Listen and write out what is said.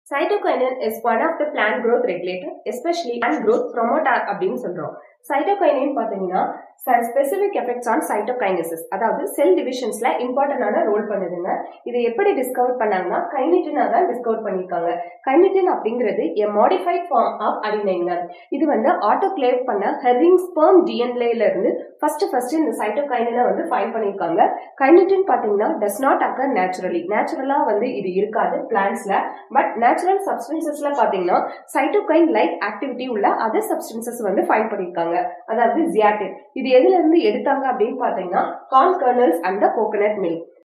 cytokinin is one of the plant growth regulator especially and growth promoter அப்படின்னு சொல்றோம் cytokinin பாத்தீங்கன்னா specific effects on cytokinesis அதாவது செல் டிவிஷன்ஸ்ல இம்பார்ட்டன்டான role பண்ணுதுங்க இதை எப்படி டிஸ்கவர் பண்ணாங்கன்னா கைனிட்டினா தான் டிஸ்கவர் பண்ணிருக்காங்க கைனிட்டின் அப்படிங்கிறது எ மாடிஃபைட் ஃபார்ம் ஆஃப் அடினைங்க இது வந்து ஆட்டோக்ளேவ் பண்ண ஹெரிங் ஸ்பெர்ம் டிஎன்ஏல இருந்து ஃபர்ஸ்ட் ஃபர்ஸ்ட் இந்த சைட்டோகைனினை வந்து ஃபைண்ட் பண்ணிருக்காங்க கைனிட்டின் பாத்தீங்கன்னா டஸ் நாட் அக்கர் நேச்சுரலி நேச்சுரலா வந்து இது இருக்காது பிளான்ஸ்ல பட் நேச்சுரல் சப்ஸ்டன்சஸ்ல பாத்தீங்கன்னா சைட்டோகைன் லைக் ஆக்டிவிட்டி உள்ள அதர் சப்ஸ்டன்சஸ் வந்து ஃபைண்ட் பண்ணிருக்காங்க அதாவது ஜியாட்டின் இது எதுல இருந்து எடுத்தாங்க அப்படின்னு பாத்தீங்கன்னா corn kernels and coconut milk